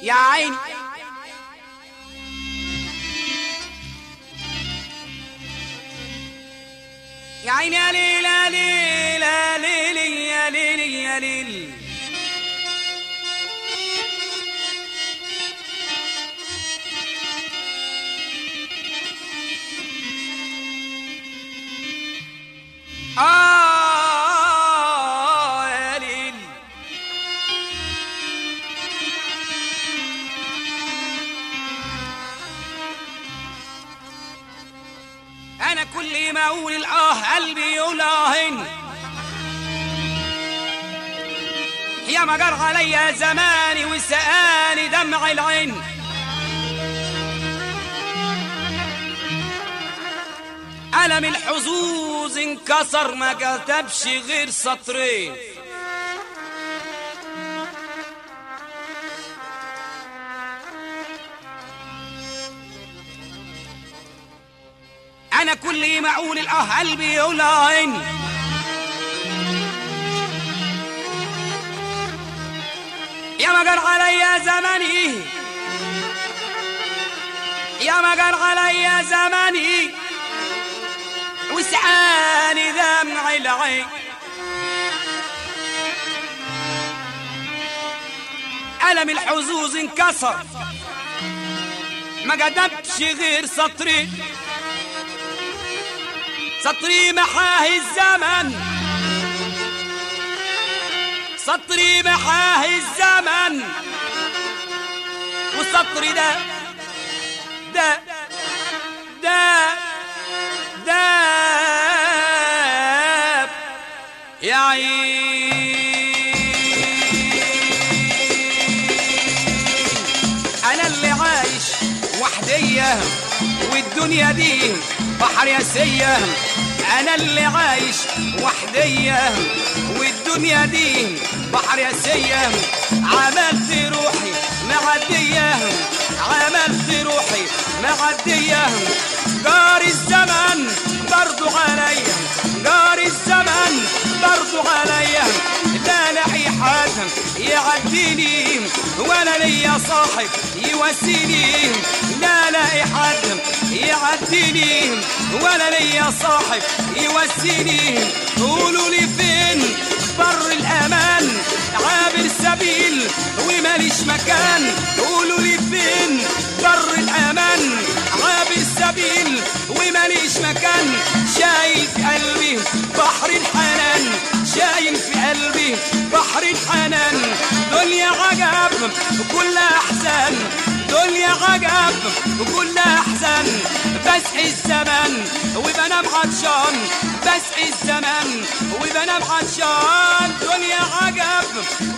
يا عيني يا عيني يا ليل يا ليل يا ليل يا ليل يا ليل آه يا ليل أنا كل ما أقول الآه قلبي يلاهن يا ما جر عليا زماني وسقاني دمع العين ألم الحظوظ انكسر ما كتبش غير سطرين أنا كل ما أقول الآه قلبي يولعن يا ما جر عليا زماني يا ما جر عليا زماني وسعاني دمع العين ألم الحظوظ انكسر ما قدمتش غير سطري سطري محاه الزمن سطري محاه الزمن وسطري ده ده ده داب يا عين انا اللي عايش وحدية والدنيا دي بحر ياسية انا اللي عايش وحدية والدنيا دي بحر ياسية عملت روحي معدية عملت روحي معدية جار الزمن برضو عليا جار الزمن برضو عليا لا لاقي حد يعديني ولا ليا صاحب يواسيني لا لاقي حد يعديني ولا ليا صاحب يواسيني قولوا لي فين بر الامان عابر سبيل وماليش مكان قولوا لي فين بر الامان عابر سبيل وماليش مكان شايل في قلبي بحر الحنان شايل في قلبي بحر الحنان دنيا عجب وكل احزان دنيا عجب وكل احزان بسعي الزمن وبنام عطشان بسعي الزمن وبنام عطشان دنيا عجب